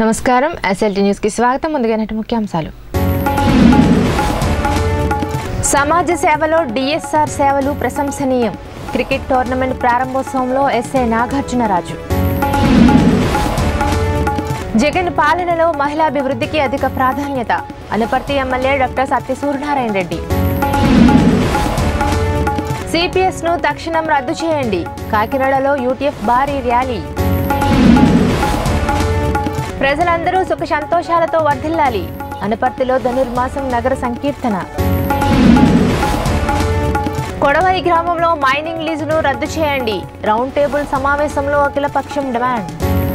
నమస్కారం ఎస్ఎల్టీ న్యూస్కి స్వాగతం ముందుగా నేటి ముఖ్యాంశాలు సమాజ సేవలో డిఎస్ఆర్ సేవలు ప్రశంసనీయం క్రికెట్ టోర్నమెంట్ ప్రారంభోత్సవంలో ఎస్ఏ నాగార్జునరాజు జగన్ పాలనలో మహిళాభివృద్ధికి అధిక ప్రాధాన్యత Anaparthi MLA doctor Satya Suryanarayana Reddy CPS ను తక్షణం రద్దు చేయండి కాకినాడలో యూటీఎఫ్ భారీ ర్యాలీ ప్రజలందరూ సుఖ సంతోషాలతో వర్ధిల్లాలి అనపర్తిలో ధనుర్మాసం నగర సంకీర్తన కొడవై గ్రామంలో మైనింగ్ లీజును రద్దు చేయండి రౌండ్ టేబుల్ సమావేశంలో అఖిలపక్షం డిమాండ్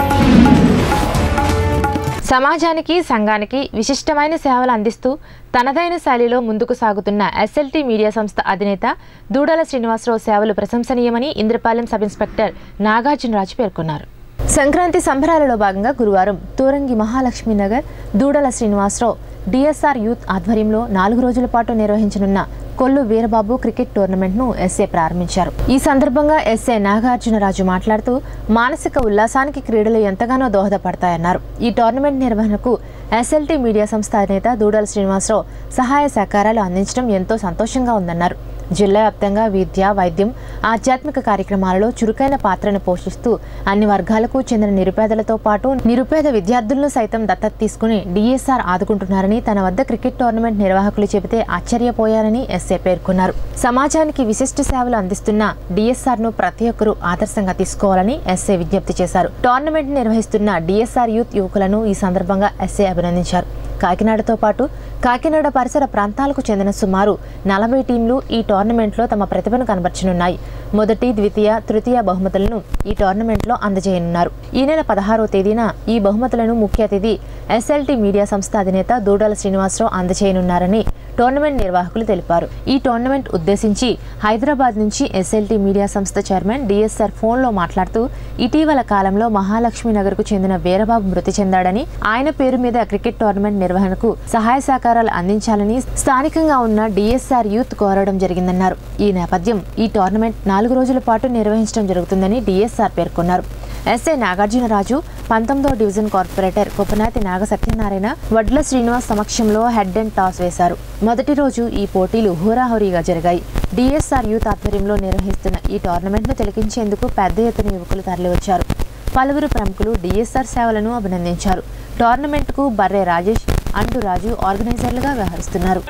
సమాజానికి సంఘానికి విశిష్టమైన సేవలు అందిస్తూ తనదైన శైలిలో ముందుకు సాగుతున్న ఎస్ఎల్టీ మీడియా సంస్థ అధినేత దూడల శ్రీనివాసరావు సేవలు ప్రశంసనీయమని ఇంద్రపాలెం సబ్ ఇన్స్పెక్టర్ నాగార్జునరాజు పేర్కొన్నారు సంక్రాంతి సంబరాలలో భాగంగా గురువారం తూరంగి మహాలక్ష్మి నగర్ దూడల శ్రీనివాసరావు డిఎస్ఆర్ యూత్ ఆధ్వర్యంలో నాలుగు రోజుల పాటు నిర్వహించనున్న కొల్లు వీరబాబు క్రికెట్ టోర్నమెంట్ను ఎస్ఏ ప్రారంభించారు ఈ సందర్భంగా ఎస్ఏ నాగార్జునరాజు మాట్లాడుతూ మానసిక ఉల్లాసానికి క్రీడలు ఎంతగానో దోహదపడతాయన్నారు ఈ టోర్నమెంట్ నిర్వహణకు ఎస్ఎల్టీ మీడియా సంస్థ అధినేత దూడల శ్రీనివాసరావు సహాయ సహకారాలు అందించడం ఎంతో సంతోషంగా ఉందన్నారు జిల్లా వ్యాప్తంగా విద్య వైద్యం ఆధ్యాత్మిక కార్యక్రమాలలో చురుకైన పాత్రను పోషిస్తూ అన్ని వర్గాలకు చెందిన నిరుపేదలతో పాటు నిరుపేద విద్యార్థులను సైతం దత్తత తీసుకుని డిఎస్ఆర్ ఆదుకుంటున్నారని తన వద్ద క్రికెట్ టోర్నమెంట్ నిర్వాహకులు చెబితే ఆశ్చర్యపోయారని ఎస్ఏ పేర్కొన్నారు సమాజానికి విశిష్ట సేవలు అందిస్తున్న డిఎస్ఆర్ ను ప్రతి ఒక్కరూ ఆదర్శంగా తీసుకోవాలని ఎస్ఏ విజ్ఞప్తి చేశారు టోర్నమెంట్ నిర్వహిస్తున్న డిఎస్ఆర్ యూత్ యువకులను ఈ సందర్భంగా ఎస్ఏ అభినందించారు కాకినాడతో పాటు కాకినాడ పరిసర ప్రాంతాలకు చెందిన సుమారు నలభై టీంలు ఈ టోర్నమెంట్లో తమ ప్రతిభను కనబర్చనున్నాయి మొదటి ద్వితీయ తృతీయ బహుమతులను ఈ టోర్నమెంట్లో అందజేయనున్నారు ఈ నెల పదహారో తేదీన ఈ బహుమతులను ముఖ్య అతిథి ఎస్ఎల్టీ మీడియా సంస్థ అధినేత దూడాల శ్రీనివాసరావు అందజేయనున్నారని టోర్నమెంట్ నిర్వాహకులు తెలిపారు ఈ టోర్నమెంట్ ఉద్దేశించి హైదరాబాద్ నుంచి ఎస్ఎల్టీ మీడియా సంస్థ చైర్మన్ డిఎస్ఆర్ ఫోన్లో మాట్లాడుతూ ఇటీవల కాలంలో మహాలక్ష్మి నగర్కు చెందిన వీరబాబు మృతి చెందాడని ఆయన పేరు మీద క్రికెట్ టోర్నమెంట్ నిర్వహణకు సహాయ సహకారాలు అందించాలని స్థానికంగా ఉన్న డిఎస్ఆర్ యూత్ కోరడం జరిగిందన్నారు ఈ నేపథ్యం ఈ టోర్నమెంట్ నాలుగు రోజుల పాటు నిర్వహించడం జరుగుతుందని డిఎస్ఆర్ పేర్కొన్నారు ఎస్ఏ నాగార్జునరాజు పంతొమ్మిదవ డివిజన్ కార్పొరేటర్ కుపనాతి నాగ సత్యనారాయణ వడ్ల శ్రీనివాస్ సమక్షంలో హెడ్ అండ్ టాస్ వేశారు మొదటి రోజు ఈ పోటీలు హోరాహోరీగా జరిగాయి డిఎస్ఆర్ యూత్ ఆధ్వర్యంలో నిర్వహిస్తున్న ఈ టోర్నమెంట్ను తిలకించేందుకు పెద్ద ఎత్తున యువకులు తరలివచ్చారు పలువురు ప్రముఖులు డిఎస్ఆర్ సేవలను అభినందించారు టోర్నమెంట్కు బర్రె రాజేష్ అండు రాజు ఆర్గనైజర్లుగా వ్యవహరిస్తున్నారు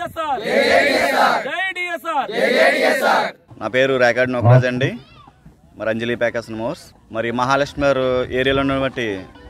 జై డిఎస్ఆర్ జై డిఎస్ఆర్ నా పేరు రేకాడ్ నోకరాజ్ అండి మరి అంజలి ప్యాకస్ మోర్స్ మరి మహాలక్ష్మి గారు ఏరియాలో ఉన్నటువంటి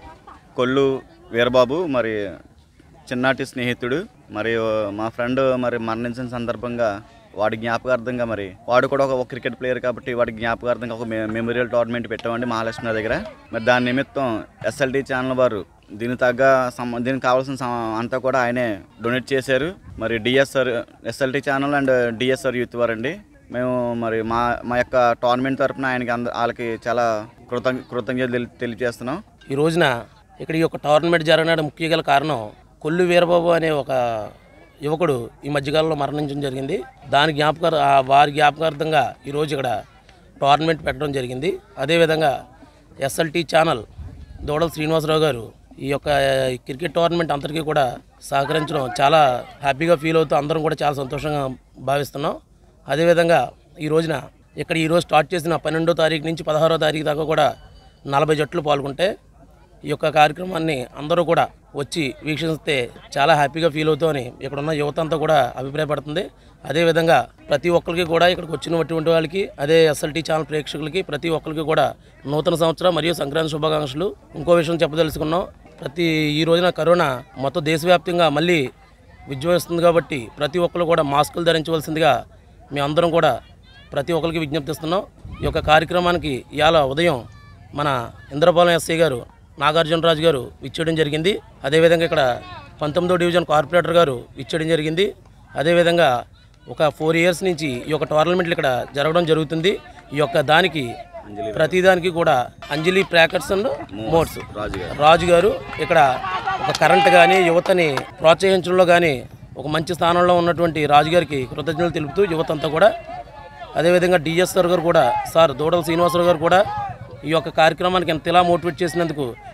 కొల్లు వీరబాబు మరి చిన్నాటి స్నేహితుడు మరి మా ఫ్రెండ్ మరి మరణించిన సందర్భంగా వాడి జ్ఞాపకార్థంగా మరి వాడు కూడా ఒక క్రికెట్ ప్లేయర్ కాబట్టి వాడి జ్ఞాపకార్థంగా ఒక మె- మెమోరియల్ టోర్నమెంట్ పెట్టామండి మహాలక్ష్మి గారి దగ్గర మరి దాని నిమిత్తం ఎస్ఎల్టీ ఛానల్ వారు దీనికి తగ్గ సమ దీనికి కావాల్సిన సమ- అంతా కూడా ఆయనే డొనేట్ చేశారు మరి DSR SLT channel and DSR youth వారండి మేము మరి మా మా యొక్క టోర్నమెంట్ తరపున ఆయనకి అంద వాళ్ళకి చాలా కృతజ్ఞ కృతజ్ఞతలు తెలి- తెలియజేస్తున్నాం ఈ రోజున ఇక్కడ ఈ యొక్క టోర్నమెంట్ జరగడానికి ముఖ్య గల కారణం కొల్లు వీరబాబు అనే ఒక యువకుడు ఈ మధ్యకాలంలో మరణించడం జరిగింది దాని జ్ఞాపక ఆ వారి జ్ఞాపకార్థంగా ఈరోజు ఇక్కడ టోర్నమెంట్ పెట్టడం జరిగింది అదేవిధంగా ఎస్ఎల్టీ ఛానల్ దూడల శ్రీనివాసరావు గారు ఈ యొక్క క్రికెట్ టోర్నమెంట్ అందరికీ కూడా సహకరించడం చాలా హ్యాపీగా ఫీల్ అవుతూ అందరం కూడా చాలా సంతోషంగా భావిస్తున్నాం అదేవిధంగా ఈ రోజున ఇక్కడ ఈరోజు స్టార్ట్ చేసిన పన్నెండో తారీఖు నుంచి పదహారో తారీఖు దాకా కూడా నలభై జట్లు పాల్గొంటే ఈ యొక్క కార్యక్రమాన్ని అందరూ కూడా వచ్చి వీక్షిస్తే చాలా హ్యాపీగా ఫీల్ అవుతామని ఇక్కడ ఉన్న యువత అంతా కూడా అభిప్రాయపడుతుంది అదేవిధంగా ప్రతి ఒక్కరికి కూడా ఇక్కడికి వచ్చినటువంటి వాళ్ళకి అదే ఎస్ఎల్టీ ఛానల్ ప్రేక్షకులకి ప్రతి ఒక్కరికి కూడా నూతన సంవత్సరం మరియు సంక్రాంతి శుభాకాంక్షలు ఇంకో విషయం చెప్పదలుచుకున్నాం ప్రతి ఈ రోజున కరోనా మొత్తం దేశవ్యాప్తంగా మళ్ళీ విజృంభిస్తుంది కాబట్టి ప్రతి ఒక్కరు కూడా మాస్కులు ధరించవలసిందిగా మేమందరం కూడా ప్రతి ఒక్కరికి విజ్ఞప్తిస్తున్నాం ఈ యొక్క కార్యక్రమానికి ఇవాళ ఉదయం మన ఇంద్రపాలెం ఎస్ఐ గారు నాగార్జునరాజు గారు ఇచ్చేయడం జరిగింది అదేవిధంగా ఇక్కడ పంతొమ్మిదో డివిజన్ కార్పొరేటర్ గారు ఇచ్చేయడం జరిగింది అదేవిధంగా ఒక ఫోర్ ఇయర్స్ నుంచి ఈ యొక్క టోర్నమెంట్లు ఇక్కడ జరగడం జరుగుతుంది ఈ యొక్క దానికి ప్రతిదానికి కూడా అంజలి ప్రాకర్స్ అండ్ మోడ్స్ రాజు గారు రాజు గారు ఇక్కడ ఒక కరెంట్ కానీ యువతని ప్రోత్సహించడంలో కానీ ఒక మంచి స్థానంలో ఉన్నటువంటి రాజుగారికి కృతజ్ఞతలు తెలుపుతూ యువత అంతా కూడా అదేవిధంగా డిఎస్ఆర్ గారు కూడా సార్ దూడల శ్రీనివాసరావు గారు కూడా ఈ యొక్క కార్యక్రమానికి ఎంత ఇలా మోటివేట్ చేసినందుకు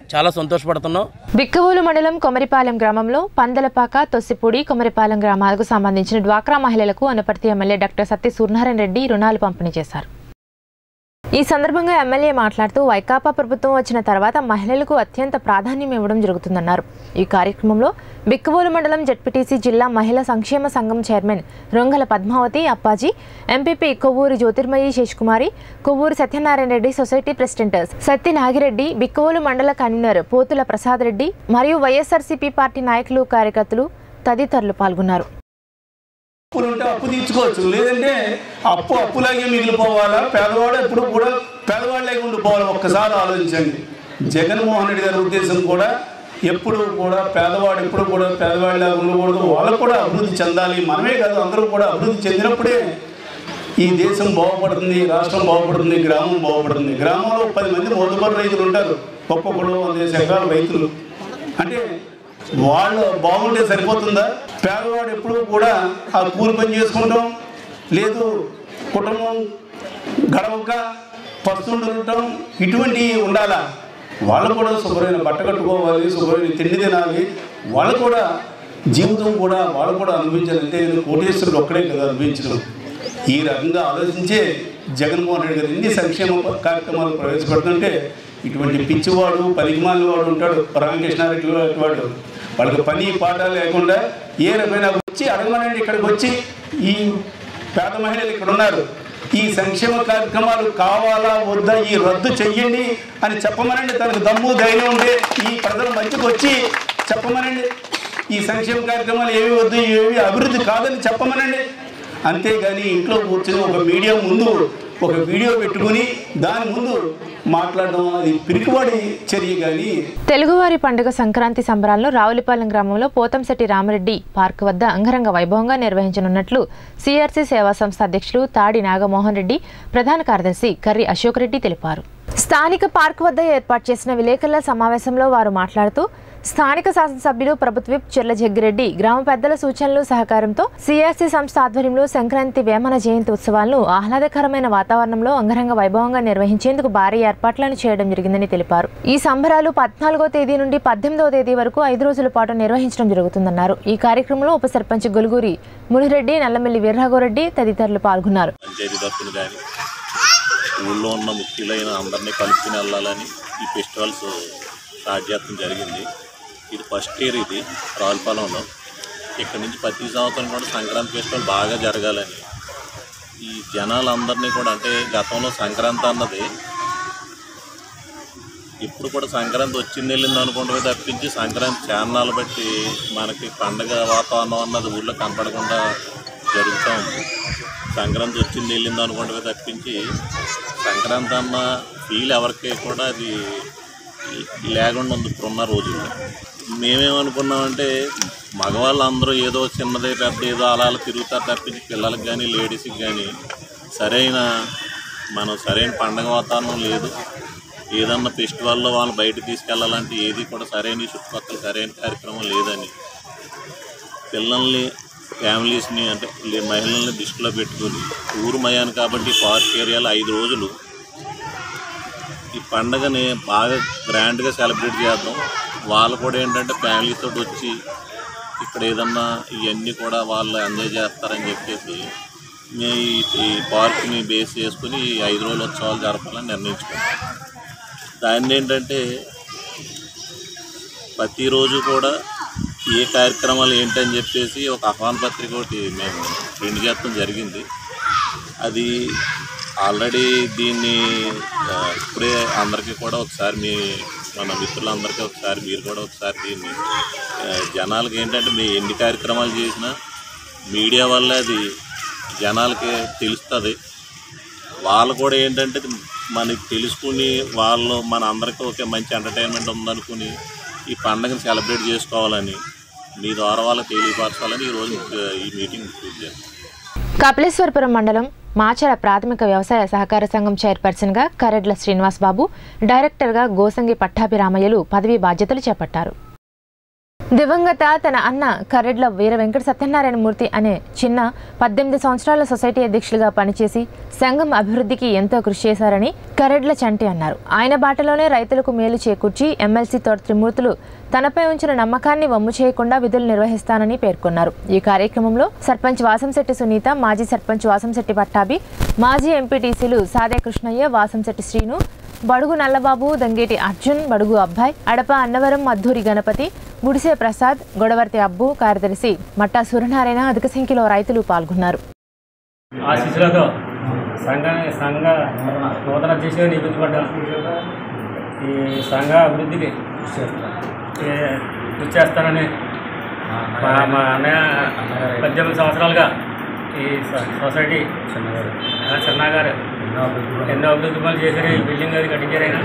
చాలా సంతోషపడుతున్నాం బిక్కవోలు మండలం కొమరిపాలెం గ్రామంలో పందలపాక తొస్సిపూడి కొమరిపాలెం గ్రామాలకు సంబంధించిన డ్వాక్రా మహిళలకు అనపర్తి ఎమ్మెల్యే డాక్టర్ సత్య సూర్యనారాయణ రెడ్డి రుణాలు పంపిణీ చేశారు ఈ సందర్భంగా ఎమ్మెల్యే మాట్లాడుతూ వైకాపా ప్రభుత్వం వచ్చిన తర్వాత మహిళలకు అత్యంత ప్రాధాన్యం ఇవ్వడం జరుగుతుందన్నారు ఈ కార్యక్రమంలో బిక్కవోలు మండలం జడ్పీటీసీ జిల్లా మహిళా సంక్షేమ సంఘం chairman Rongala Padmavathi Appaji MPP Kovvuri Jyothirmayi Seshkumari Kovvuri Satyanarayana Reddy society president Satya Nagireddy Bikkavolu mandal convener పోతుల ప్రసాద్ రెడ్డి మరియు వైఎస్ఆర్సీపీ పార్టీ నాయకులు కార్యకర్తలు తదితరులు పాల్గొన్నారు అప్పులు ఉంటే అప్పు తీర్చుకోవచ్చు లేదంటే అప్పు అప్పులాగే మిగిలిపోవాలా పేదవాడు ఎప్పుడు కూడా పేదవాళ్ళలాగే ఉండిపోవాలి ఒక్కసారి ఆలోచించండి జగన్మోహన్ రెడ్డి గారి ఉద్దేశం కూడా ఎప్పుడు కూడా పేదవాడు ఎప్పుడు కూడా పేదవాడిలాగా ఉండకూడదు వాళ్ళకు కూడా అభివృద్ధి చెందాలి మనమే కాదు అందరూ కూడా అభివృద్ధి చెందినప్పుడే ఈ దేశం బాగుపడుతుంది రాష్ట్రం బాగుపడుతుంది గ్రామం బాగుపడుతుంది గ్రామంలో పది మంది మొదటి రైతులు ఉంటారు ఒక్కొక్కడు వంద ఎకరాల రైతులు అంటే వాళ్ళు బాగుంటే సరిపోతుందా పేదవాడు ఎప్పుడు కూడా ఆ కూలి పని చేసుకుంటాం లేదు కుటుంబం గడవక పస్తుండటం ఇటువంటివి ఉండాలా వాళ్ళు కూడా శుభ్రమైన బట్ట కట్టుకోవాలి శుభ్రమైన తిండి తినాలి వాళ్ళు కూడా జీవితం కూడా వాళ్ళు కూడా అనుభవించాలి అంతే కానీ కోటేశ్వరుడు ఒక్కడే కదా అనుభవించడం ఈ రకంగా ఆలోచించే జగన్మోహన్ రెడ్డి గారు ఎన్ని సంక్షేమ కార్యక్రమాలు ప్రవేశపెడుతుంటే ఇటువంటి పిచ్చివాడు పనికిమాలి వాడు ఉంటాడు రామకృష్ణారెడ్డి లాంటి వాడు వాళ్ళకి పని పాట లేకుండా ఏ రకమైన వచ్చి అడగమనండి ఇక్కడికి వచ్చి ఈ పేద మహిళలు ఇక్కడ ఉన్నారు ఈ సంక్షేమ కార్యక్రమాలు కావాలా వద్దా ఈ రద్దు చెయ్యండి అని చెప్పమనండి తనకు దమ్ము ధైర్యం ఉంటే ఈ ప్రజల మధ్యకు వచ్చి చెప్పమనండి ఈ సంక్షేమ కార్యక్రమాలు ఏవి వద్దు ఏవి అభివృద్ధి కాదని చెప్పమనండి అంతేగాని ఇంట్లో కూర్చొని ఒక మీడియా ముందు ఒక వీడియో పెట్టుకుని దాని ముందు మాట్లాడడం అది పిరికివాడి చర్య కానీ తెలుగువారి పండుగ సంక్రాంతి సంబరాలను రావులపాలెం గ్రామంలో పోతంశెట్టి రామరెడ్డి పార్క్ వద్ద అంగరంగ వైభవంగా నిర్వహించనున్నట్లు సిఆర్సీ సేవా సంస్థ అధ్యక్షులు తాడి నాగమోహన్ రెడ్డి ప్రధాన కార్యదర్శి కర్రి అశోక్ రెడ్డి తెలిపారు స్థానిక పార్క్ వద్ద ఏర్పాటు చేసిన విలేకరుల సమావేశంలో వారు మాట్లాడుతూ స్థానిక శాసనసభ్యులు ప్రభుత్వ విప్ చెర్ల జగ్గిరెడ్డి గ్రామ పెద్దల సూచనలు సహకారంతో సిఆర్సీ సంస్థ ఆధ్వర్యంలో సంక్రాంతి వేమన జయంతి ఉత్సవాలను ఆహ్లాదకరమైన వాతావరణంలో అంగరంగ వైభవంగా నిర్వహించేందుకు భారీ ఏర్పాట్లను చేయడం జరిగిందని తెలిపారు ఈ సంబరాలు పద్నాలుగో తేదీ నుండి పద్దెనిమిదవ తేదీ వరకు ఐదు రోజుల పాటు నిర్వహించడం జరుగుతుందన్నారు ఈ కార్యక్రమంలో ఉప సర్పంచ్ గొలుగురి మునిరెడ్డి నల్లమిల్లి వీర్రాఘవరెడ్డి తదితరులు పాల్గొన్నారు పంచాయతీ తరఫున కానీ ఊళ్ళో ఉన్న ముఖ్యులైన అందరినీ కలుపుకుని వెళ్ళాలని ఈ ఫెస్టివల్స్ స్టార్ట్ చేయడం జరిగింది ఇది ఫస్ట్ ఇయర్ ఇది రావులపాలెంలో ఇక్కడ నుంచి ప్రతి సంవత్సరం కూడా సంక్రాంతి ఫెస్టివల్ బాగా జరగాలని ఈ జనాలందరినీ కూడా అంటే గతంలో సంక్రాంతి అన్నది ఇప్పుడు కూడా సంక్రాంతి వచ్చింది వెళ్ళింది అనుకుంటే తప్పించి సంక్రాంతి చారణాలు బట్టి మనకి పండగ వాతావరణం అన్నది ఊళ్ళో కనపడకుండా జరుగుతూ ఉంది సంక్రాంతి వచ్చింది వెళ్ళింది అనుకుంటే తప్పించి సంక్రాంతి అన్న ఫీల్ ఎవరికి కూడా అది లేకుండా ఉంది ఇప్పుడున్న రోజుల్లో మేమేమనుకున్నామంటే మగవాళ్ళందరూ ఏదో చిన్నదే పెద్ద ఏదో అలా అలా తిరుగుతారు తప్పించి పిల్లలకు కానీ లేడీస్కి కానీ సరైన మనం సరైన పండగ వాతావరణం లేదు ఏదన్నా ఫెస్టివల్లో వాళ్ళు బయట తీసుకెళ్ళాలంటే ఏది కూడా సరైన ఈ చుట్టుపక్కల సరైన కార్యక్రమం లేదని పిల్లల్ని ఫ్యామిలీస్ని అంటే లే- మహిళల్ని దృష్టిలో పెట్టుకుని ఊరు మయాను కాబట్టి పార్క్ ఏరియాలో ఐదు రోజులు ఈ పండగని బాగా గ్రాండ్గా సెలబ్రేట్ చేద్దాం వాళ్ళు కూడా ఏంటంటే ఫ్యామిలీస్ తోటి వచ్చి ఇక్కడ ఏదన్నా ఇవన్నీ కూడా వాళ్ళు ఎంజాయ్ చేస్తారని చెప్పేసి మేము ఈ ఈ పార్క్ని బేస్ చేసుకుని ఈ ఐదు రోజుల ఉత్సవాలు జరపాలని నిర్ణయించుకున్నాం దాన్ని ఏంటంటే ప్రతిరోజు కూడా ఏ కార్యక్రమాలు ఏంటని చెప్పేసి ఒక ఆహ్వాన పత్రిక ఒకటి మేము ప్రింట్ చేయడం జరిగింది అది ఆల్రెడీ దీన్ని ఆ, ఇప్పుడే అందరికీ కూడా ఒకసారి మీ మన మిత్రులందరికీ ఒకసారి మీరు కూడా ఒకసారి దీన్ని ఆ, జనాలకి ఏంటంటే మీ ఎన్ని కార్యక్రమాలు చేసినా మీడియా వల్ల అది జనాలకి తెలుస్తుంది వాళ్ళు కూడా ఏంటంటే మనకి తెలుసుకుని వాళ్ళు మన అందరికీ ఒకే మంచి ఎంటర్టైన్మెంట్ ఉందనుకుని ఈ పండుగను సెలబ్రేట్ చేసుకోవాలని మీ ద్వారా వాళ్ళకి తెలియపరచాలని ఈరోజు ఈ మీటింగ్ పూర్తి చేస్తాం కపిలేశ్వరపురం మండలం మాచర ప్రాథమిక వ్యవసాయ సహకార సంఘం చైర్పర్సన్గా కరెడ్ల శ్రీనివాస్ బాబు డైరెక్టర్గా గోసంగి పట్టాభిరామయ్యలు పదవీ బాధ్యతలు చేపట్టారు దివంగత తన అన్న కరెడ్ల వీర వెంకట సత్యనారాయణ మూర్తి అనే చిన్న పద్దెనిమిది సంవత్సరాల సొసైటీ అధ్యక్షులుగా పనిచేసి సంఘం అభివృద్ధికి ఎంతో కృషి చేశారని కరెడ్ల చంటి అన్నారు ఆయన బాటలోనే రైతులకు మేలు చేకూర్చి ఎమ్మెల్సీ తోట త్రిమూర్తులు తనపై ఉంచిన నమ్మకాన్ని వమ్ము చేయకుండా విధులు నిర్వహిస్తానని పేర్కొన్నారు ఈ కార్యక్రమంలో సర్పంచ్ వాసంశెట్టి సునీత మాజీ సర్పంచ్ వాసంశెట్టి పట్టాభి మాజీ ఎంపీటీసీలు సాదే కృష్ణయ్య వాసంశెట్టి శ్రీను బడుగు నల్లబాబు దంగేటి అర్జున్ బడుగు అబ్బాయ్ అడప అన్నవరం మద్దూరి గణపతి గుడిసే ప్రసాద్ గొడవర్తి అబ్బు కార్యదర్శి మట్టా సూర్యనారాయణ అధిక సంఖ్యలో రైతులు పాల్గొన్నారు ఆశీస్సులతో సంఘ సంఘ నూతన అధ్యక్షుడిగా నియమించబడ్డాను ఈ సంఘ అభివృద్ధికి ఏ, కృషి చేస్తానని మా మా అన్నయ్య పద్దెనిమిది సంవత్సరాలుగా ఈ సొ- సొసైటీ ఆ చిన్నగారు ఎన్నో అభివృద్ధి పనులు చేశారు ఈ బిల్డింగ్ అది కట్టించారు ఆయన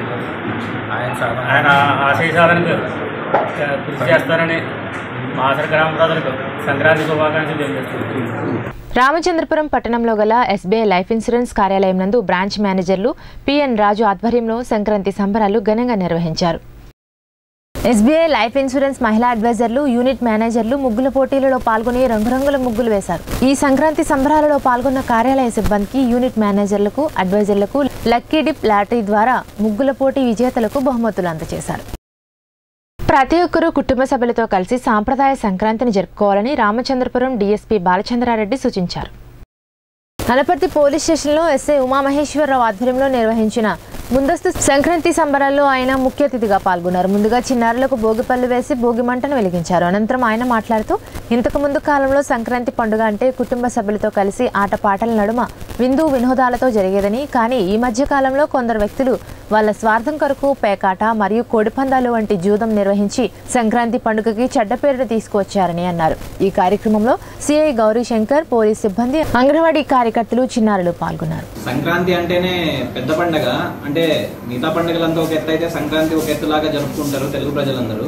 ఆయన ఆశయ సాధనకు ఆ, కృషి చేస్తారని మా ఆసర గ్రామ ప్రజలకు సంక్రాంతి శుభాకాంక్షలు తెలియజేస్తున్నాను రామచంద్రపురం పట్టణంలో గల ఎస్బీఐ లైఫ్ ఇన్సూరెన్స్ కార్యాలయం నందు బ్రాంచ్ మేనేజర్లు పిఎన్ రాజు ఆధ్వర్యంలో సంక్రాంతి సంబరాలు ఘనంగా నిర్వహించారు ఎస్బీఐ లైఫ్ ఇన్సూరెన్స్ మహిళా అడ్వైజర్లు యూనిట్ మేనేజర్లు ముగ్గుల పోటీలలో పాల్గొని రంగురంగుల ముగ్గులు వేశారు ఈ సంక్రాంతి సంబరాలలో పాల్గొన్న కార్యాలయ సిబ్బందికి యూనిట్ మేనేజర్లకు అడ్వైజర్లకు లక్కీ డిప్ లాటరీ ద్వారా ముగ్గుల పోటీ విజేతలకు బహుమతులు అందజేశారు ప్రతి ఒక్కరూ కుటుంబ సభ్యులతో కలిసి సాంప్రదాయ సంక్రాంతిని జరుపుకోవాలని రామచంద్రపురం డీఎస్పీ బాలచంద్రారెడ్డి సూచించారు అనపర్తి పోలీస్ స్టేషన్లో ఎస్ఐ ఉమామహేశ్వరరావు ఆధ్వర్యంలో నిర్వహించిన ముందస్తు సంక్రాంతి సంబరాల్లో ఆయన ముఖ్య అతిథిగా పాల్గొన్నారు ముందుగా చిన్నారులకు భోగిపళ్ళు వేసి భోగి మంటను వెలిగించారు అనంతరం ఆయన మాట్లాడుతూ ఇంతకు ముందు కాలంలో సంక్రాంతి పండుగ అంటే కుటుంబ సభ్యులతో కలిసి ఆటపాటల నడుమ విందు వినోదాలతో జరిగేదని కానీ ఈ మధ్య కాలంలో కొందరు వ్యక్తులు వాళ్ళ స్వార్థం కొరకు పేకాట మరియు కోడిపందాలు వంటి జూదం నిర్వహించి సంక్రాంతి పండుగకి చెడ్డ పేరును తీసుకువచ్చారని అన్నారు ఈ కార్యక్రమంలో సిఐ గౌరీ శంకర్ పోలీస్ సిబ్బంది అంగన్వాడీ కార్యకర్తలు చిన్నారులు పాల్గొన్నారు సంక్రాంతి అంటేనే పెద్ద పండగ అంటే మిగతా పండుగలంతా ఒక ఎత్తు అయితే సంక్రాంతి ఒక ఎత్తులాగా జరుపుకుంటారు తెలుగు ప్రజలందరూ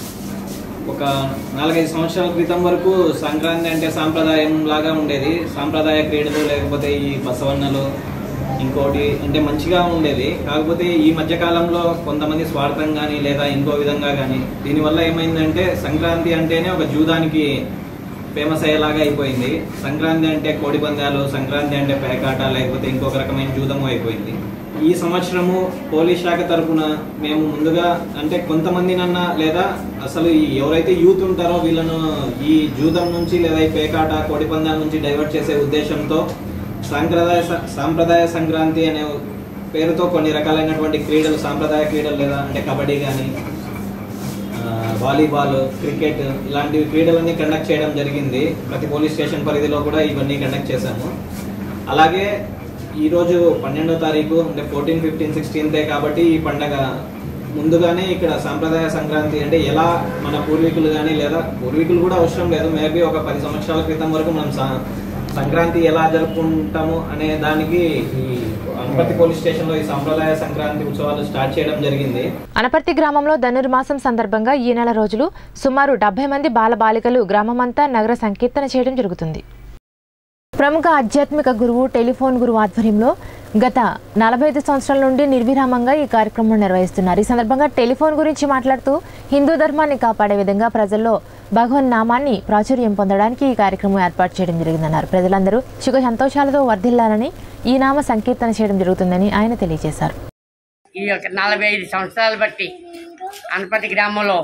ఒక నాలుగైదు సంవత్సరాల క్రితం వరకు సంక్రాంతి అంటే సాంప్రదాయం లాగా ఉండేది సాంప్రదాయ క్రీడలు లేకపోతే ఈ బసవన్నలు ఇంకోటి అంటే మంచిగా ఉండేది కాకపోతే ఈ మధ్య కాలంలో కొంతమంది స్వార్థం కానీ లేదా ఇంకో విధంగా కానీ దీనివల్ల ఏమైందంటే సంక్రాంతి అంటేనే ఒక జూదానికి ఫేమస్ అయ్యేలాగా అయిపోయింది సంక్రాంతి అంటే కోడి పందాలు సంక్రాంతి అంటే పేకాట లేకపోతే ఇంకొక రకమైన జూదము అయిపోయింది ఈ సంవత్సరము పోలీస్ శాఖ తరపున మేము ముందుగా అంటే కొంతమందినన్నా లేదా అసలు ఈ ఎవరైతే యూత్ ఉంటారో వీళ్ళను ఈ జూదం నుంచి లేదా ఈ పేకాట కోడి పందాల నుంచి డైవర్ట్ చేసే ఉద్దేశంతో సాంప్రదాయ స- సాంప్రదాయ సంక్రాంతి అనే పేరుతో కొన్ని రకాలైనటువంటి క్రీడలు సాంప్రదాయ క్రీడలు లేదా అంటే కబడ్డీ కానీ ఆ, వాలీబాల్ క్రికెట్ ఇలాంటి క్రీడలన్నీ కండక్ట్ చేయడం జరిగింది ప్రతి పోలీస్ స్టేషన్ పరిధిలో కూడా ఇవన్నీ కండక్ట్ చేశాము అలాగే ఈరోజు పన్నెండో తారీఖు అంటే ఫోర్టీన్ ఫిఫ్టీన్ సిక్స్టీన్తే కాబట్టి ఈ పండగ ముందుగానే ఇక్కడ సాంప్రదాయ సంక్రాంతి అంటే ఎలా మన పూర్వీకులు కానీ లేదా పూర్వీకులు కూడా అవసరం లేదు మేబీ ఒక పది సంవత్సరాల క్రితం వరకు మనం సా- సంక్రాంతి ఎలా జరుపుకుంటాము అనే దానికి ఈ అనపర్తి పోలీస్ స్టేషన్లో ఈ సాంప్రదాయ సంక్రాంతి ఉత్సవాలు స్టార్ట్ చేయడం జరిగింది అనపర్తి గ్రామంలో ధనుర్మాసం సందర్భంగా ఈ నెల రోజులు సుమారు డెబ్బై మంది బాలబాలికలు గ్రామమంతా నగర సంకీర్తన చేయడం జరుగుతుంది ప్రముఖ ఆధ్యాత్మిక గురువు టెలిఫోన్ గురువు ఆధ్వర్యంలో గత నలభై ఐదు సంవత్సరాల నుండి నిర్విరామంగా ఈ కార్యక్రమం నిర్వహిస్తున్నారు ఈ సందర్భంగా టెలిఫోన్ గురించి మాట్లాడుతూ హిందూ ధర్మాన్ని కాపాడే విధంగా ప్రజల్లో భగవన్ నామాన్ని ప్రాచుర్యం పొందడానికి ఈ కార్యక్రమం ఏర్పాటు చేయడం జరిగిందన్నారు ప్రజలందరూ సుఖ సంతోషాలతో వర్ధిల్లాలని ఈ నామ సంకీర్తన చేయడం జరుగుతుందని ఆయన తెలియజేశారు ఈ యొక్క నలభై ఐదు సంవత్సరాలు బట్టి అనపతి గ్రామంలో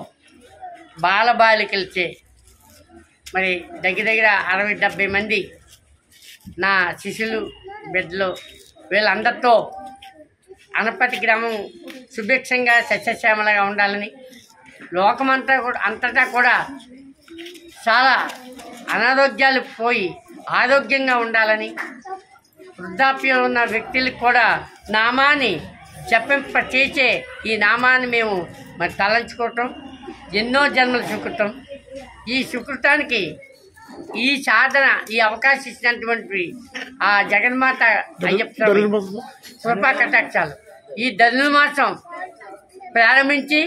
బాలబాలికలచే మరి దగ్గర దగ్గర అరవై డెబ్బై మంది నా శిష్యులు బిడ్డలు వీళ్ళందరితో అనపతి గ్రామం సుభిక్షంగా సస్యశ్యామలగా ఉండాలని లోకమంతా కూడా అంతటా కూడా చాలా అనారోగ్యాలు పోయి ఆరోగ్యంగా ఉండాలని వృద్ధాప్యం ఉన్న వ్యక్తులకు కూడా నామాన్ని జపింప చేసే ఈ నామాన్ని మేము మరి తలంచుకోవటం ఎన్నో జన్మల సుకృతం ఈ సుకృతానికి ఈ సాధన ఈ అవకాశం ఇచ్చినటువంటి ఆ జగన్మాత అయ్యప్ప స్వామి కృపా కటాక్షాలు ఈ ధనుర్మాసం ప్రారంభించి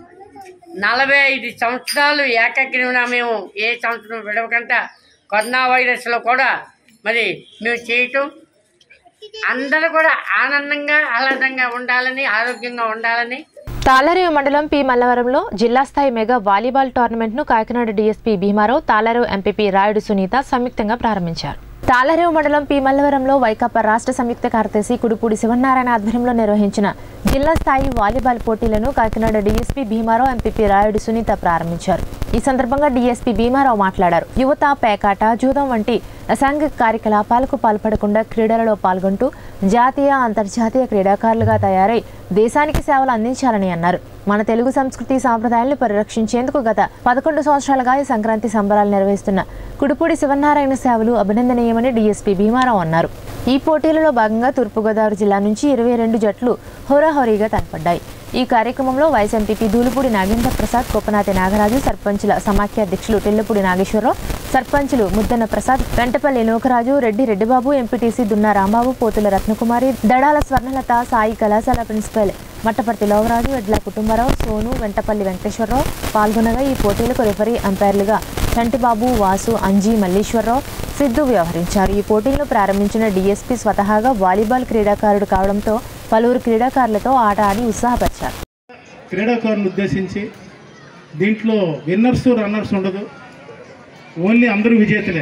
నలభై ఐదు సంవత్సరాలు ఏకగ్రీవన మేము ఏ సంవత్సరం విడవకుండా కరోనా వైరస్లో కూడా మరి మేము చేయటం అందరూ కూడా ఆనందంగా ఆహ్లాదంగా ఉండాలని ఆరోగ్యంగా ఉండాలని తాళరేవు మండలం పి మల్లవరంలో జిల్లా స్థాయి మెగా వాలీబాల్ టోర్నమెంట్ను కాకినాడ డీఎస్పీ భీమారావు తాళరేవు ఎంపీపీ రాయుడు సునీత సంయుక్తంగా ప్రారంభించారు తాళరేవు మండలం పి మల్లవరంలో వైకాపా రాష్ట్ర సంయుక్త కార్యదర్శి కుడుపూడి శివనారాయణ ఆధ్వర్యంలో నిర్వహించిన జిల్లా స్థాయి వాలీబాల్ పోటీలను కాకినాడ డీఎస్పీ భీమారావు ఎంపీపీ రాయుడు సునీత ప్రారంభించారు ఈ సందర్భంగా డీఎస్పీ భీమారావు మాట్లాడారు యువత పేకాట జూదం వంటి అసాంఘిక కార్యకలాపాలకు పాల్పడకుండా క్రీడలలో పాల్గొంటూ జాతీయ అంతర్జాతీయ క్రీడాకారులుగా తయారై దేశానికి సేవలు అందించాలని అన్నారు మన తెలుగు సంస్కృతి సాంప్రదాయాలను పరిరక్షించేందుకు గత పదకొండు సంవత్సరాలుగా ఈ సంక్రాంతి సంబరాలు నిర్వహిస్తున్న కుడుపూడి శివనారాయణ సేవలు అభినందనీయమని డీఎస్పీ భీమారావు అన్నారు ఈ పోటీలలో భాగంగా తూర్పుగోదావరి జిల్లా నుంచి ఇరవై రెండు జట్లు హోరాహోరీగా తలపడ్డాయి ఈ కార్యక్రమంలో వైస్ ఎంపీపీ దూలుపూడి నాగేంద్ర ప్రసాద్ కొప్పనాతి నాగరాజు సర్పంచుల సమాఖ్య అధ్యక్షులు తెల్లపూడి నాగేశ్వరరావు సర్పంచులు ముద్దన్న ప్రసాద్ వెంటపల్లి నూకరాజు రెడ్డి రెడ్డిబాబు ఎంపీటీసీ దున్నా రాంబాబు పోతుల రత్నకుమారి దడాల స్వర్ణలత సాయి కళాశాల ప్రిన్సిపల్ మట్టపర్తి లోవరాజు ఎడ్ల కుటుంబరావు సోను వెంటపల్లి వెంకటేశ్వరరావు పాల్గొనగా ఈ పోటీలకు రెఫరీ అంపైర్లుగా చంటిబాబు వాసు అంజీ మల్లీశ్వరరావు సిద్ధు వ్యవహరించారు ఈ పోటీలను ప్రారంభించిన డీఎస్పీ స్వతహాగా వాలీబాల్ క్రీడాకారుడు కావడంతో పలువురు క్రీడాకారులతో ఆట ఆడి ఉత్సాహపరిచారు క్రీడాకారులను ఉద్దేశించి దీంట్లో విన్నర్స్ రన్నర్స్ ఉండదు ఓన్లీ అందరూ విజేతలే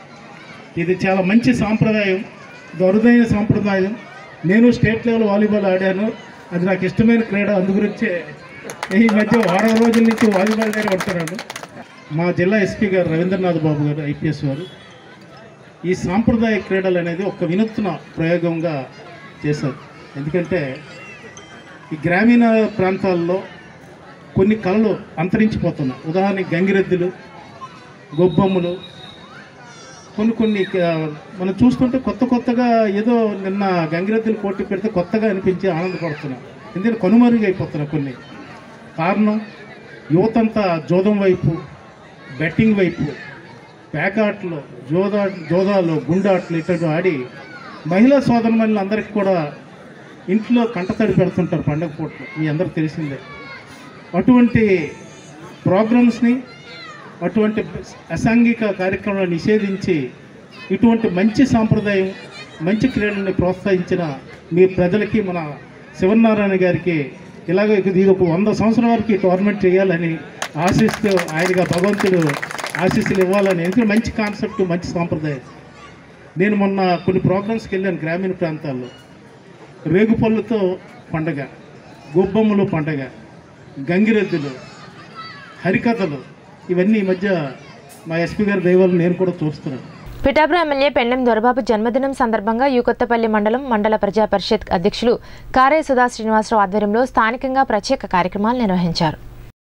ఇది చాలా మంచి సాంప్రదాయం ఇది అరుదైన సాంప్రదాయం నేను స్టేట్ లెవెల్ వాలీబాల్ ఆడాను అది నాకు ఇష్టమైన క్రీడ అందు గురించే ఈ మధ్య వారం రోజుల నుంచి వాలీబాల్ గారు పడుతున్నాను మా జిల్లా ఎస్పీ గారు రవీంద్రనాథ్ బాబు గారు ఐపీఎస్ వారు ఈ సాంప్రదాయ క్రీడలు అనేది ఒక వినూత్న ప్రయోగంగా చేశారు ఎందుకంటే ఈ గ్రామీణ ప్రాంతాల్లో కొన్ని కళలు అంతరించిపోతున్నాయి ఉదాహరణకి గంగిరెద్దులు గొబ్బొమ్మలు కొన్ని కొన్ని ఆ, మనం చూస్తుంటే కొత్త కొత్తగా ఏదో నిన్న గంగిరెద్దులు పోటీ పెడితే కొత్తగా అనిపించి ఆనందపడుతున్నాం ఎందుకంటే కనుమరుగైపోతున్నాయి కొన్ని కారణం యువతంతా జోదం వైపు బెట్టింగ్ వైపు పేకాట్లు జోదా జోదాలు గుండాట్లు ఇటు ఆడి మహిళా సోదరుమణులు అందరికీ కూడా ఇంట్లో కంటతడి పెడుతుంటారు పండగ పూటలు మీ అందరికి తెలిసిందే అటువంటి ప్రోగ్రామ్స్ని అటువంటి అసాంఘిక కార్యక్రమాలను నిషేధించి ఇటువంటి మంచి సాంప్రదాయం మంచి క్రీడల్ని ప్రోత్సహించిన మీ ప్రజలకి మన శివనారాయణ గారికి ఇలాగ ఇది ఒక వంద సంవత్సరాల వరకు ఈ టోర్నమెంట్ చేయాలని ఆశిస్తూ ఆయనగా భగవంతుడు ఆశీస్సులు ఇవ్వాలని ఎందుకంటే మంచి కాన్సెప్ట్ మంచి సాంప్రదాయం నేను మొన్న కొన్ని ప్రోగ్రామ్స్కి వెళ్ళాను గ్రామీణ ప్రాంతాల్లో రేగుపళ్ళతో పండగ గొబ్బమ్మలు పండగ గంగిరెద్దులు హరికథలు ఇవన్నీ ఈ మధ్య మా ఎస్పీ గారి దైవాలు నేను కూడా చూస్తున్నాను పిఠాపురం ఎమ్మెల్యే పెండెం దొరబాబు జన్మదినం సందర్భంగా యూకొత్తపల్లి మండలం మండల ప్రజా పరిషత్ అధ్యక్షులు కారే సుధా శ్రీనివాసరావు ఆధ్వర్యంలో స్థానికంగా ప్రత్యేక కార్యక్రమాలు నిర్వహించారు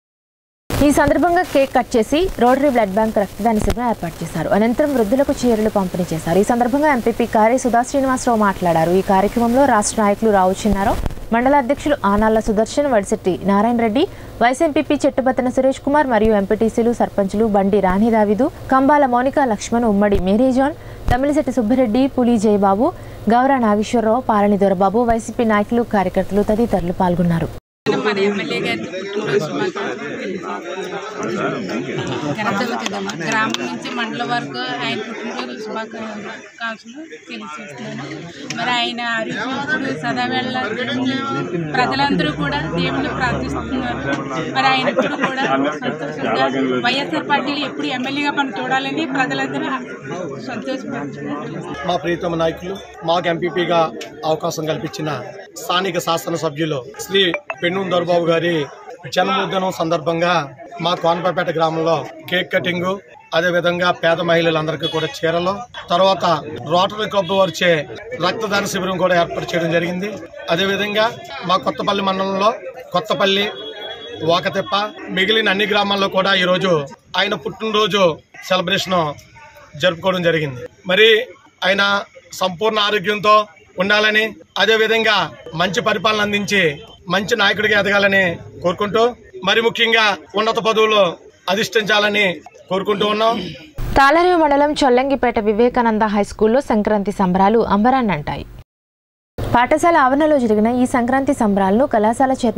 ఈ సందర్భంగా కేక్ కట్ చేసి రోటరీ బ్లడ్ బ్యాంక్ రక్తదాన శిబిరం ఏర్పాటు చేశారు అనంతరం వృద్ధులకు చీరలు పంపిణీ చేశారు ఈ సందర్భంగా ఎంపీపీ కారే సుధా శ్రీనివాసరావు మాట్లాడారు ఈ కార్యక్రమంలో రాష్ట్ర నాయకులు రావు చిన్నారావు మండల అధ్యక్షులు ఆనాళ్ల సుదర్శన్ వడిశెట్టి నారాయణ రెడ్డి వైస్ ఎంపీపీ చెట్టుబత్తన సురేష్ కుమార్ మరియు ఎంపీటీసీలు సర్పంచులు బండి రాణి దావిదు కంబాల మౌనిక లక్ష్మణ్ ఉమ్మడి మేరీజాన్ తమిళిశెట్టి సుబ్బిరెడ్డి పులి జయబాబు గౌర నాగేశ్వరరావు పాలని దొరబాబు వైసీపీ నాయకులు కార్యకర్తలు తదితరులు పాల్గొన్నారు మన ఎమ్మెల్యే గారికి పుట్టినరోజు శుభాకాంక్షలు తెలియజేస్తున్నాను గ్రామం నుంచి మండలం వరకు ఆయన పుట్టినరోజు శుభాకాంక్షలు తెలియజేస్తున్నాను మరి ఆయన ఆరోగ్యం ఇప్పుడు సదావేళ ప్రజలందరూ కూడా దేవుని ప్రార్థిస్తున్నారు మరి ఆయన ఇప్పుడు కూడా సంతోషంగా వైఎస్ఆర్ పార్టీలు ఎప్పుడు ఎమ్మెల్యేగా మనం చూడాలని ప్రజలందరూ సంతోషపడుతున్నారు మా ప్రియతమ నాయకులు మాకు ఎంపీపీగా అవకాశం కల్పించిన స్థానిక శాసనసభ్యులు శ్రీ పెన్ను దొరబాబు గారి జన్మదినం సందర్భంగా మా కోనపేట గ్రామంలో కేక్ కటింగ్ అదే విధంగా పేద మహిళలందరికీ కూడా చీరలు తర్వాత రోటరీ క్లబ్ వారిచే రక్తదాన శిబిరం కూడా ఏర్పాటు చేయడం జరిగింది అదే విధంగా మా కొత్తపల్లి మండలంలో కొత్తపల్లి వాకతిప్ప మిగిలిన అన్ని గ్రామాల్లో కూడా ఈరోజు ఆయన పుట్టినరోజు సెలబ్రేషన్ జరుపుకోవడం జరిగింది మరి ఆయన సంపూర్ణ ఆరోగ్యంతో ఉండాలని అదే విధంగా మంచి పరిపాలన అందించి మంచి నాయకుడిగా ఎదగాలని కోరుకుంటూ మరి ముఖ్యంగా ఉన్నత పదవులు అధిష్ఠించాలని కోరుకుంటూ ఉన్నాం తాళరేవు మండలం చొల్లంగిపేట వివేకానంద హై స్కూల్లో సంక్రాంతి సంబరాలు అంబరాన్ని అంటాయి పాఠశాల ఆవరణలో జరిగిన ఈ సంక్రాంతి సంబరాలను కళాశాల చైర్మన్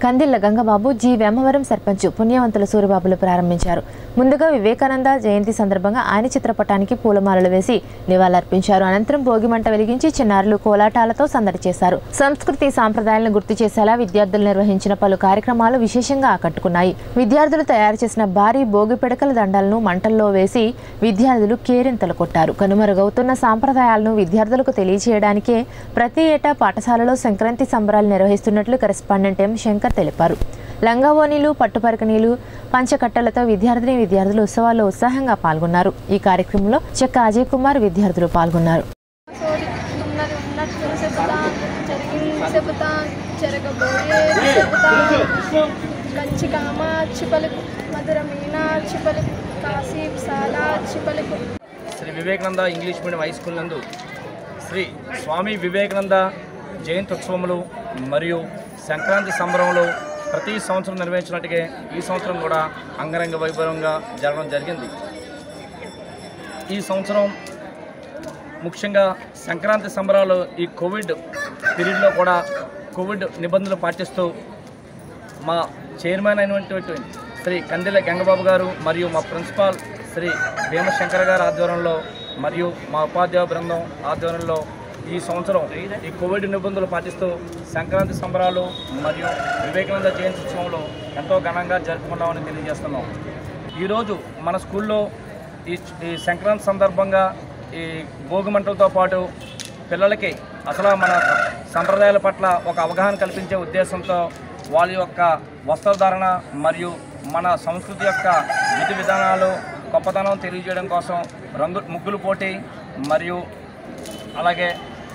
కందిళ్ల గంగబాబు జి వేమవరం సర్పంచ్ పుణ్యవంతుల సూరిబాబులు ప్రారంభించారు ముందుగా వివేకానంద జయంతి సందర్భంగా ఆయన చిత్రపటానికి పూలమాలలు వేసి నివాళులర్పించారు అనంతరం భోగిమంట వెలిగించి చిన్నారులు కోలాటాలతో సందడి చేశారు సంస్కృతి సాంప్రదాయాలను గుర్తు చేసేలా విద్యార్థులు నిర్వహించిన పలు కార్యక్రమాలు విశేషంగా ఆకట్టుకున్నాయి విద్యార్థులు తయారు చేసిన భారీ భోగి పిడకల దండలను మంటల్లో వేసి విద్యార్థులు కేరింతలు కొట్టారు కనుమరుగవుతున్న సాంప్రదాయాలను విద్యార్థులకు తెలియజేయడానికే ప్రతి ఏటా పాఠశాలలో సంక్రాంతి సంబరాలు నిర్వహిస్తున్నట్లు కరెస్పాండెంట్ ఎం శంకర్ తెలిపారు లంగావోనీలు పట్టుపరకనీలు పంచకట్టలతో విద్యార్థిని విద్యార్థులు ఉత్సవాల్లో ఉత్సాహంగా పాల్గొన్నారు ఈ కార్యక్రమంలో చెక్క అజయ్ కుమార్ విద్యార్థులు పాల్గొన్నారు ఉన్నది ఉన్నట్టు చెబుతాం జరిగింది చెబుతాం జరగబోయేది చెబుతాం కంచి కామాక్షి పలుకు మధుర మీనాక్షి పలుకు కాశీ విశాలాక్షి పలుకు Shri Vivekananda English medium high school నందు శ్రీ స్వామి వివేకానంద జయంతి ఉత్సవములు మరియు సంక్రాంతి సంబరంలో ప్రతి సంవత్సరం నిర్వహించినట్టుగా ఈ సంవత్సరం కూడా అంగరంగ వైభవంగా జరగడం జరిగింది ఈ సంవత్సరం ముఖ్యంగా సంక్రాంతి సంబరాలు ఈ కోవిడ్ పీరియడ్లో కూడా కోవిడ్ నిబంధనలు పాటిస్తూ మా చైర్మన్ అయినటువంటి శ్రీ కందిల గంగబాబు గారు మరియు మా ప్రిన్సిపాల్ శ్రీ భీమశంకర్ గారి ఆధ్వర్యంలో మరియు మా ఉపాధ్యాయ బృందం ఆధ్వర్యంలో ఈ సంవత్సరం ఈ కోవిడ్ నిబంధనలు పాటిస్తూ సంక్రాంతి సంబరాలు మరియు వివేకానంద జయంతి ఉత్సవంలో ఎంతో ఘనంగా జరుపుకున్నామని తెలియజేస్తున్నాం ఈరోజు మన స్కూల్లో ఈ ఈ సంక్రాంతి సందర్భంగా ఈ భోగి మంటలతో పాటు పిల్లలకి అసలు మన సంప్రదాయాల పట్ల ఒక అవగాహన కల్పించే ఉద్దేశంతో వాళ్ళ యొక్క వస్త్రధారణ మరియు మన సంస్కృతి యొక్క విధి విధానాలు గొప్పతనం తెలియజేయడం కోసం రంగు ముగ్గులు పోటీ మరియు అలాగే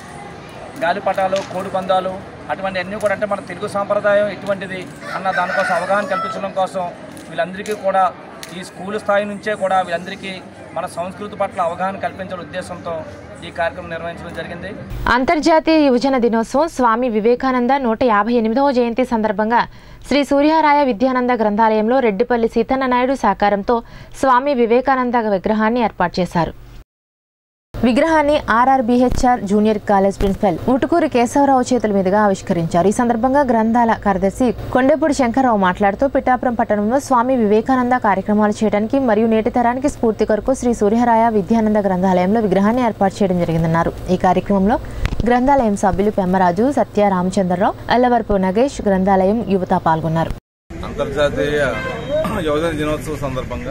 గాలిపటాలు కోడి పందాలు అటువంటి అన్నీ కూడా అంటే మన తెలుగు సాంప్రదాయం ఎటువంటిది అన్న దానికోసం అవగాహన కల్పించడం కోసం వీళ్ళందరికీ కూడా ఈ స్కూల్ స్థాయి నుంచే కూడా వీళ్ళందరికీ మన సంస్కృతి పట్ల అవగాహన కల్పించే ఉద్దేశంతో ఈ కార్యక్రమం నిర్వహించడం జరిగింది అంతర్జాతీయ యువజన దినోత్సవం స్వామి వివేకానంద నూట యాభై ఎనిమిదవ జయంతి సందర్భంగా శ్రీ సూర్యారాయ విద్యానంద గ్రంథాలయంలో రెడ్డిపల్లి సీతన్న నాయుడు సహకారంతో స్వామి వివేకానంద విగ్రహాన్ని ఏర్పాటు చేశారు విగ్రహాన్ని RRBHR junior college principal Utukuri Kesavarao చేతుల మీదుగా ఆవిష్కరించారు ఈ సందర్భంగా గ్రంథాల కార్యదర్శి కొండపూడి శంకర్రావు మాట్లాడుతూ పిఠాపురం పట్టణంలో స్వామి వివేకానంద కార్యక్రమాలు చేయడానికి మరియు నేటి తరానికి స్ఫూర్తి కొరకు శ్రీ సూర్యరాయ విద్యానంద గ్రంథాలయంలో విగ్రహాన్ని ఏర్పాటు చేయడం జరిగిందన్నారు ఈ కార్యక్రమంలో గ్రంథాలయం సభ్యులు పెమ్మరాజు సత్య రామచంద్రరావు అల్లవరపు నగేష్ గ్రంథాలయం యువత పాల్గొన్నారు అంతర్జాతీయ యువజన దినోత్సవం సందర్భంగా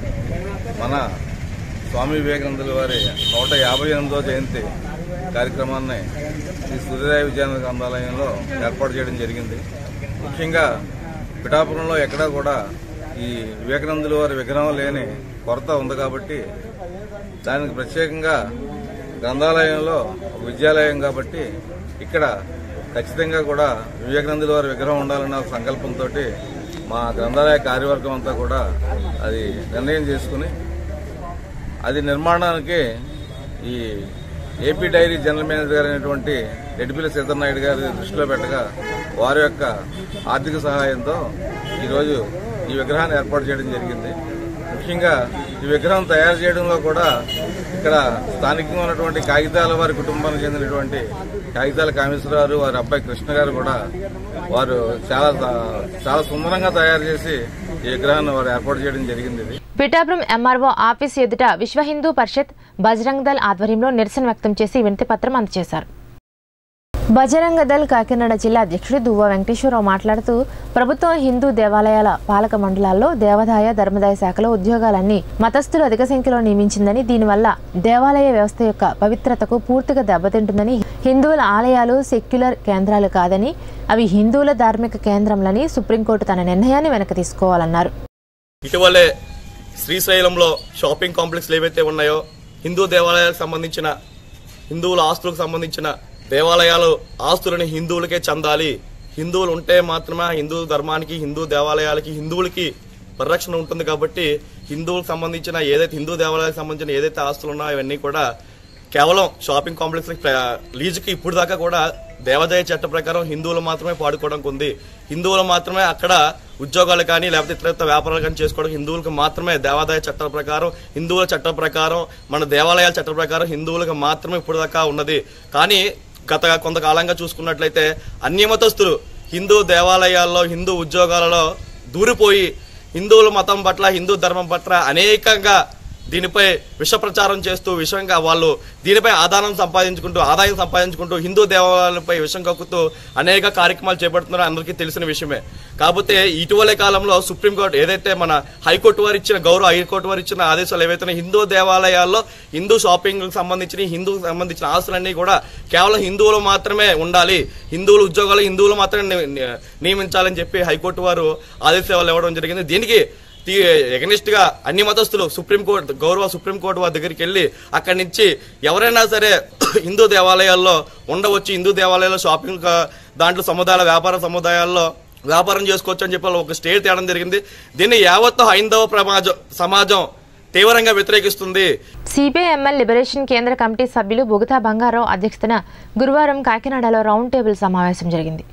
మన స్వామి వివేకానందుల వారి నూట యాభై ఎనిమిదో జయంతి కార్యక్రమాన్ని శ్రీ సూర్యరాయ విద్యానంద గ్రంథాలయంలో ఏర్పాటు చేయడం జరిగింది ముఖ్యంగా పిఠాపురంలో ఎక్కడా కూడా ఈ వివేకానందుల వారి విగ్రహం లేని కొరత ఉంది కాబట్టి దానికి ప్రత్యేకంగా గ్రంథాలయంలో ఒక విద్యాలయం కాబట్టి ఇక్కడ ఖచ్చితంగా కూడా వివేకానందుల వారి విగ్రహం ఉండాలన్న ఒక సంకల్పంతో మా గ్రంథాలయ కార్యవర్గం అంతా కూడా అది నిర్ణయం చేసుకుని అది నిర్మాణానికి ఈ ఏపీ డైరీ జనరల్ మేనేజర్ గారు అయినటువంటి రెడ్డిపిల్లి సీతనాయుడు గారి దృష్టిలో పెట్టగా వారి యొక్క ఆర్థిక సహాయంతో ఈరోజు ఈ విగ్రహాన్ని ఏర్పాటు చేయడం జరిగింది ముఖ్యంగా ఈ విగ్రహం తయారు చేయడంలో కూడా ఇక్కడ స్థానికంగా ఉన్నటువంటి కాగితాల వారి కుటుంబానికి చెందినటువంటి కాగితాల కామేశ్వరరావు వారి అబ్బాయి కృష్ణ గారు కూడా వారు చాలా చాలా సుందరంగా తయారు చేసి ఈ విగ్రహాన్ని వారు ఏర్పాటు చేయడం జరిగింది ఇది పిఠాపురం ఎంఆర్ఓ ఆఫీస్ ఎదుట విశ్వ హిందూ పరిషత్ బజరంగ్ దళ్ ఆధ్వర్యంలో నిరసన వ్యక్తం చేసి వినతి పత్రం అందజేశారు బజరంగ దళ్ కాకినాడ జిల్లా అధ్యక్షుడు దువ్వ వెంకటేశ్వరరావు మాట్లాడుతూ ప్రభుత్వం హిందూ దేవాలయాల పాలక మండలాల్లో దేవాదాయ ధర్మదాయ శాఖలో ఉద్యోగాలన్నీ మతస్థులు అధిక సంఖ్యలో నియమించిందని దీనివల్ల దేవాలయ వ్యవస్థ యొక్క పవిత్రతకు పూర్తిగా దెబ్బతింటుందని హిందువుల ఆలయాలు సెక్యులర్ కేంద్రాలు కాదని అవి హిందువుల ధార్మిక కేంద్రంలని సుప్రీంకోర్టు తన నిర్ణయాన్ని వెనక్కి తీసుకోవాలన్నారు ఇటీవలే శ్రీశైలంలో షాపింగ్ కాంప్లెక్స్లు ఏవైతే ఉన్నాయో హిందూ దేవాలయాలకు సంబంధించిన హిందువుల ఆస్తులకు సంబంధించిన దేవాలయాలు ఆస్తులని హిందువులకే చెందాలి హిందువులు ఉంటే మాత్రమే ఆ హిందూ ధర్మానికి హిందూ దేవాలయాలకి హిందువులకి పరిరక్షణ ఉంటుంది కాబట్టి హిందువులకు సంబంధించిన ఏదైతే హిందూ దేవాలయాలకు సంబంధించిన ఏదైతే ఆస్తులు ఉన్నాయో అవన్నీ కూడా కేవలం షాపింగ్ కాంప్లెక్స్ లీజుకి ఇప్పుడు దాకా కూడా దేవాదాయ చట్ట ప్రకారం హిందువులు మాత్రమే పాడుకోవడానికి ఉంది హిందువులు మాత్రమే అక్కడ ఉద్యోగాలు కానీ లేకపోతే ఇతర వ్యాపారాలు కానీ చేసుకోవడం హిందువులకు మాత్రమే దేవాదాయ చట్టాల ప్రకారం హిందువుల చట్టం ప్రకారం మన దేవాలయాల చట్టం ప్రకారం హిందువులకు మాత్రమే ఇప్పుడు దాకా ఉన్నది కానీ గత కొంతకాలంగా చూసుకున్నట్లయితే అన్యమతస్తులు హిందూ దేవాలయాల్లో హిందూ ఉద్యోగాలలో దూరిపోయి హిందువుల మతం పట్ల హిందూ ధర్మం పట్ల అనేకంగా దీనిపై విష ప్రచారం చేస్తూ విషంగా వాళ్ళు దీనిపై ఆదాయం సంపాదించుకుంటూ ఆదాయం సంపాదించుకుంటూ హిందూ దేవాలయాలపై విషం కక్కుతూ అనేక కార్యక్రమాలు చేపడుతున్నారో అందరికీ తెలిసిన విషయమే కాకపోతే ఇటీవల కాలంలో సుప్రీంకోర్టు ఏదైతే మన హైకోర్టు వారు ఇచ్చిన గౌరవ హైకోర్టు వారు ఇచ్చిన ఆదేశాలు ఏవైతే హిందూ దేవాలయాల్లో హిందూ షాపింగ్ సంబంధించిన హిందూ సంబంధించిన ఆస్తులన్నీ కూడా కేవలం హిందువులు మాత్రమే ఉండాలి హిందువుల ఉద్యోగాలు హిందువులు మాత్రమే ని- ని- నియమించాలని చెప్పి హైకోర్టు వారు ఆదేశాలు ఇవ్వడం జరిగింది దీనికి ఎగనిస్ట్ గా అన్ని మతస్థులు సుప్రీంకోర్టు గౌరవ సుప్రీంకోర్టు వారి దగ్గరికి వెళ్ళి అక్కడి నుంచి ఎవరైనా సరే హిందూ దేవాలయాల్లో ఉండవచ్చు హిందూ దేవాలయాల్లో షాపింగ్ కా- దాంట్లో సముదాయాల వ్యాపార సముదాయాల్లో వ్యాపారం చేసుకోవచ్చు అని చెప్పి వాళ్ళు ఒక స్టే తేవడం జరిగింది దీన్ని యావత్తు హైందవ ప్రమాజం సమాజం తీవ్రంగా వ్యతిరేకిస్తుంది సిపిఐ ఎంఎల్ లిబరేషన్ కేంద్ర కమిటీ సభ్యులు బుగతా బంగారావు అధ్యక్షతన గురువారం కాకినాడలో రౌండ్ టేబుల్ సమావేశం జరిగింది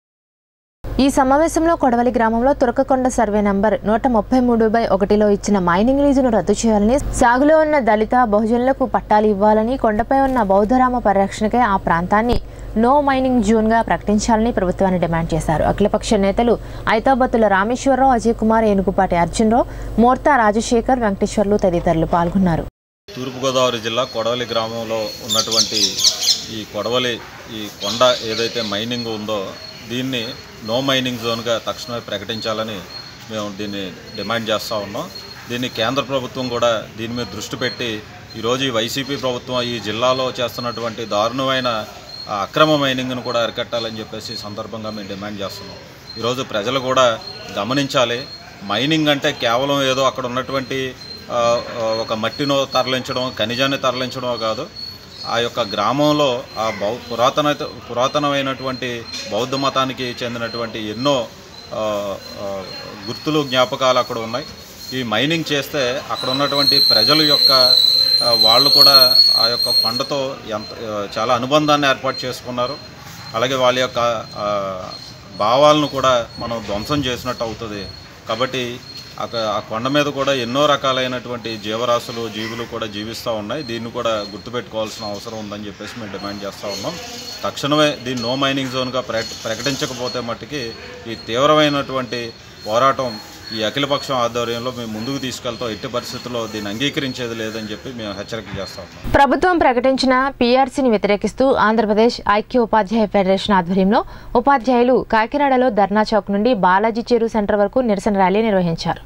ఈ సమావేశంలో కొడవలి గ్రామంలో తురకకొండ సర్వే నంబర్ నూట ముప్పై మూడు బై ఒకటిలో ఇచ్చిన మైనింగ్ లీజును రద్దు చేయాలని సాగులో ఉన్న దళిత బహుజనులకు పట్టాలు ఇవ్వాలని కొండపై ఉన్న బౌద్ధరామ పరిరక్షణకై ఆ ప్రాంతాన్ని నో మైనింగ్ జోన్గా ప్రకటించాలని ప్రభుత్వాన్ని డిమాండ్ చేశారు అఖిలపక్ష నేతలు ఐతాబత్తుల రామేశ్వరరావు అజయ్ కుమార్ ఏనుగుపాటి అర్జున్రావు మోర్తా రాజశేఖర్ వెంకటేశ్వర్లు తదితరులు పాల్గొన్నారు తూర్పుగోదావరి జిల్లా కొడవలి గ్రామంలో ఉన్నటువంటి ఈ కొడవలి ఈ కొండ ఏదైతే మైనింగ్ ఉందో దీన్ని నో మైనింగ్ జోన్గా తక్షణమే ప్రకటించాలని మేము దీన్ని డిమాండ్ చేస్తూ ఉన్నాం దీన్ని కేంద్ర ప్రభుత్వం కూడా దీని మీద దృష్టి పెట్టి ఈరోజు ఈ వైసీపీ ప్రభుత్వం ఈ జిల్లాలో చేస్తున్నటువంటి దారుణమైన ఆ అక్రమ మైనింగ్ను కూడా అరికట్టాలని చెప్పేసి ఈ సందర్భంగా మేము డిమాండ్ చేస్తున్నాం ఈరోజు ప్రజలు కూడా గమనించాలి మైనింగ్ అంటే కేవలం ఏదో అక్కడ ఉన్నటువంటి ఆ, ఆ, ఒక మట్టినో తరలించడం ఖనిజాన్ని తరలించడమో కాదు ఆ యొక్క గ్రామంలో ఆ బౌ పురాతన పురాతనమైనటువంటి బౌద్ధ మతానికి చెందినటువంటి ఎన్నో ఆ, ఆ, గుర్తులు జ్ఞాపకాలు అక్కడ ఉన్నాయి ఈ మైనింగ్ చేస్తే అక్కడ ఉన్నటువంటి ప్రజల యొక్క ఆ, వాళ్ళు కూడా ఆ యొక్క కొండతో ఎంత ఆ, చాలా అనుబంధాన్ని ఏర్పాటు చేసుకున్నారు అలాగే వాళ్ళ యొక్క ఆ, భావాలను కూడా మనం ధ్వంసం చేసినట్టు అవుతుంది కాబట్టి అక- ఆ కొండ మీద కూడా ఎన్నో రకాలైనటువంటి జీవరాశులు జీవులు కూడా జీవిస్తూ ఉన్నాయి దీన్ని కూడా గుర్తుపెట్టుకోవాల్సిన అవసరం ఉందని చెప్పేసి మేము డిమాండ్ చేస్తూ ఉన్నాం తక్షణమే దీన్ని నో మైనింగ్ జోన్గా ప్రకట ప్రకటించకపోతే మట్టుకి ఈ తీవ్రమైనటువంటి పోరాటం ఈ అఖిలపక్షం ఆధ్వర్యంలో మేము ముందుకు తీసుకెళ్తాం ఎట్టి పరిస్థితుల్లో దీన్ని అంగీకరించేది లేదని చెప్పి మేము హెచ్చరిక చేస్తా ఉన్నాం ప్రభుత్వం ప్రకటించిన పీఆర్సీని వ్యతిరేకిస్తూ ఆంధ్రప్రదేశ్ ఐక్య ఉపాధ్యాయ ఫెడరేషన్ ఆధ్వర్యంలో ఉపాధ్యాయులు కాకినాడలో ధర్నా చౌక్ నుండి బాలాజీ చెరువు సెంటర్ వరకు నిరసన ర్యాలీ నిర్వహించారు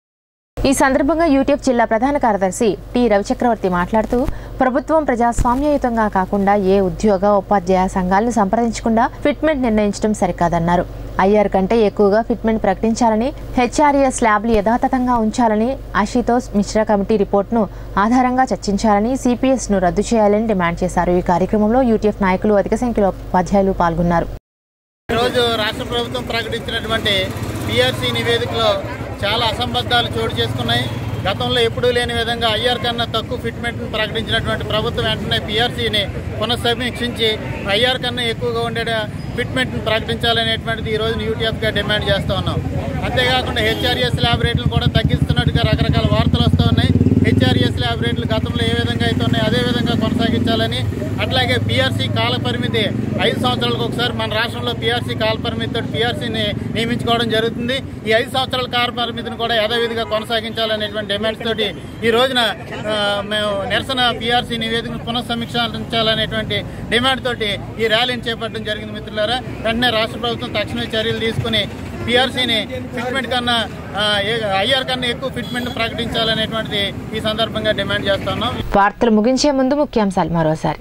ఈ సందర్భంగా యూట్యూబ్ జిల్లా ప్రధాన కార్యదర్శి టి రవిచక్రవర్తి మాట్లాడుతూ ప్రభుత్వం ప్రజాస్వామ్యయుతంగా కాకుండా ఏ ఉద్యోగ ఉపాధ్యాయ సంఘాలను సంప్రదించకుండా ఫిట్మెంట్ నిర్ణయించడం సరికాదన్నారు ఐఆర్ కంటే ఎక్కువగా ఫిట్మెంట్ ప్రకటించాలని హెచ్ఆర్ఏఎస్ ల్యాబ్లు యథాతథంగా ఉంచాలని ఆశుతోష్ మిశ్రా కమిటీ రిపోర్టును ఆధారంగా చర్చించాలని సిపిఎస్ను రద్దు చేయాలని డిమాండ్ చేశారు ఈ కార్యక్రమంలో యూటీఎఫ్ నాయకులు అధిక సంఖ్యలో ఉపాధ్యాయులు పాల్గొన్నారు ఈరోజు రాష్ట్ర ప్రభుత్వం ప్రకటించినటువంటి పిఆర్సీ నివేదికలో చాలా అసంబద్ధాలు చోటు చేసుకున్నాయి గతంలో ఎప్పుడూ లేని విధంగా ఐఆర్ కన్నా తక్కువ ఫిట్మెంట్ను ప్రకటించినటువంటి ప్రభుత్వం వెంటనే పిఆర్సీని పునఃసమీక్షించి ఐఆర్ కన్నా ఎక్కువగా ఉండే ఫిట్మెంట్ను ప్రకటించాలనేటువంటిది ఈ రోజు యూటీఎఫ్గా డిమాండ్ చేస్తూ ఉన్నాం అంతేకాకుండా హెచ్ఆర్ఎస్ ల్యాబ్ రేట్లను కూడా తగ్గిస్తున్నట్టుగా రకరకాల వార్తలు వస్తూ ఉన్నాయి హెచ్ఆర్ఎస్ ల్యాబ్ రేట్లు గతంలో ఏ విధంగా అయితే ఉన్నాయో అదే విధంగా కొనసాగించాలని అట్లాగే పిఆర్సీ కాల పరిమితి ఐదు సంవత్సరాలకు ఒకసారి మన రాష్ట్రంలో పిఆర్సీ కాల పరిమితితో పిఆర్సీని నియమించుకోవడం జరుగుతుంది ఈ ఐదు సంవత్సరాల కాల పరిమితిని కూడా యథావిధిగా కొనసాగించాలనేటువంటి డిమాండ్స్ తోటి ఈ రోజున ఆ, మేము నిరసన పిఆర్సీ నివేదికను పునఃసమీక్షించాలనేటువంటి డిమాండ్ తోటి ఈ ర్యాలీని చేపట్టడం జరిగింది మిత్రులారా వెంటనే రాష్ట్ర ప్రభుత్వం తక్షణమే చర్యలు తీసుకుని పిఆర్సీని ఫిట్మెంట్ కన్నా ఐఆర్ కన్నా ఎక్కువ ఫిట్మెంట్ ప్రకటించాలనేటువంటిది ఈ సందర్భంగా డిమాండ్ చేస్తున్నాం వార్తలు ముగించే ముందు ముఖ్యాంశాలు మరోసారి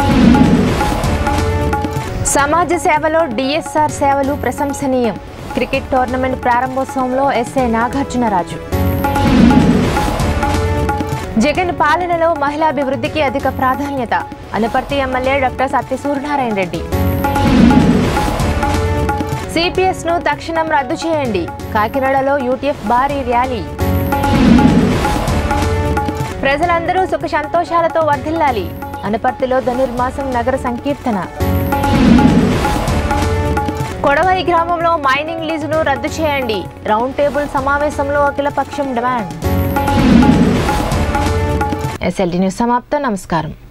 సమాజ సేవలో డిఎస్ఆర్ సేవలు ప్రశంసనీయం క్రికెట్ టోర్నమెంట్ ప్రారంభోత్సవంలో ఎస్ఐ నాగార్జునరాజు జగన్ పాలనలో మహిళాభివృద్ధికి అధిక ప్రాధాన్యత Anaparthi MLA doctor Satya Suryanarayana Reddy CPS ను తక్షణం రద్దు చేయండి కాకినాడలో యూటీఎఫ్ భారీ ర్యాలీ ప్రజలందరూ సుఖ సంతోషాలతో వర్ధిల్లాలి అనపర్తిలో ధనుర్మాసం నగర సంకీర్తన కొడవలి గ్రామంలో మైనింగ్ లీజును రద్దు చేయండి రౌండ్ టేబుల్ సమావేశంలో అఖిలపక్షం డిమాండ్ ఎస్ఎల్టీ న్యూస్ సమాప్తం నమస్కారం